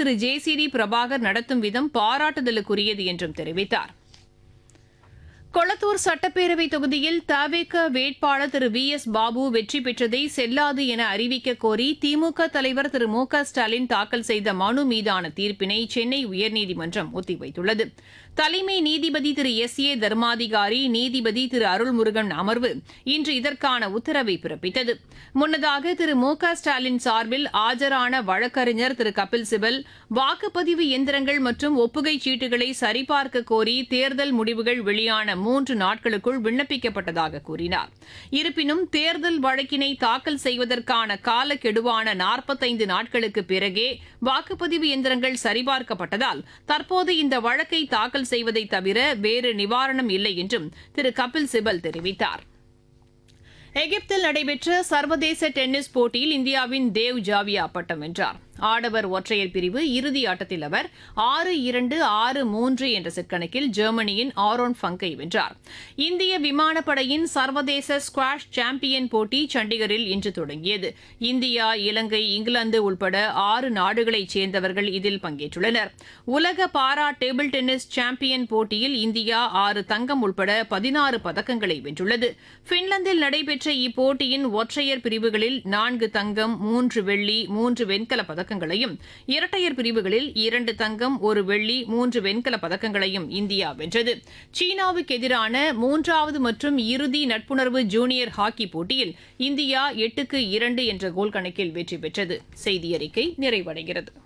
திரு J C D Prabhakar நடத்தும் விதம் பாராட்டுதலுக்குரியது என்றும் தெரிவித்தார் கொளத்தூர் சட்டப்பேரவை தொகுதியில் தவேக வேட்பாளர் திரு வி எஸ் பாபு வெற்றி பெற்றதை செல்லாது என அறிவிக்க கோரி திமுக தலைவர் திரு மு க ஸ்டாலின் தாக்கல் செய்த மனு மீதான தீர்ப்பினை சென்னை உயர்நீதிமன்றம் ஒத்திவைத்துள்ளது தலைமை நீதிபதி திரு எஸ் ஏ தர்மாதிகாரி நீதிபதி திரு அருள்முருகன் அமர்வு இன்று இதற்கான உத்தரவை பிறப்பித்தது முன்னதாக திரு மு க ஸ்டாலின் சார்பில் ஆஜரான வழக்கறிஞர் திரு கபில் சிபல் வாக்குப்பதிவு எந்திரங்கள் மற்றும் ஒப்புகைச் சீட்டுகளை சரிபார்க்க கோரி தேர்தல் முடிவுகள் வெளியான மூன்று நாட்களுக்குள் விண்ணப்பிக்கப்பட்டதாக கூறினார் இருப்பினும் தேர்தல் வழக்கினை தாக்கல் செய்வதற்கான காலக்கெடுவான நாற்பத்தைந்து நாட்களுக்கு பிறகே வாக்குப்பதிவு எந்திரங்கள் சரிபார்க்கப்பட்டதால் தற்போது இந்த வழக்கை தாக்கல் செய்வதை தவிர வேறு நிவாரணம் இல்லை என்றும் திரு கபில் சிபல் தெரிவித்தார் எகிப்தில் நடைபெற்ற சர்வதேச டென்னிஸ் போட்டியில் இந்தியாவின் தேவ் ஜாவியா பட்டம் வென்றார் ஆடவர் ஒற்றையர் பிரிவு இறுதி ஆட்டத்தில் அவர் ஆறு இரண்டு ஆறு மூன்று என்ற செட் கணக்கில் ஜெர்மனியின் ஆரோன் ஃபங்கை வென்றார் இந்திய விமானப்படையின் சர்வதேச ஸ்குவாஷ் சாம்பியன் போட்டி சண்டிகரில் இன்று தொடங்கியது இந்தியா இலங்கை இங்கிலாந்து உள்பட ஆறு நாடுகளைச் சேர்ந்தவர்கள் இதில் பங்கேற்றுள்ளனர் உலக பாரா டேபிள் டென்னிஸ் சாம்பியன் போட்டியில் இந்தியா ஆறு தங்கம் உள்பட பதினாறு பதக்கங்களை வென்றுள்ளது பின்லாந்தில் நடைபெற்ற இப்போட்டியின் ஒற்றையர் பிரிவுகளில் நான்கு தங்கம் மூன்று வெள்ளி மூன்று வெண்கல பதக்கங்களையும் இரட்டையர் பிரிவுகளில் இரண்டு தங்கம் ஒரு வெள்ளி மூன்று வெண்கல பதக்கங்களையும் இந்தியா வென்றது சீனாவுக்கு எதிரான மூன்றாவது மற்றும் இறுதி நட்புணர்வு ஜூனியர் ஹாக்கி போட்டியில் இந்தியா எட்டுக்கு இரண்டு என்ற கோல் கணக்கில் வெற்றி பெற்றது செய்தி அறிக்கை நிறைவடைகிறது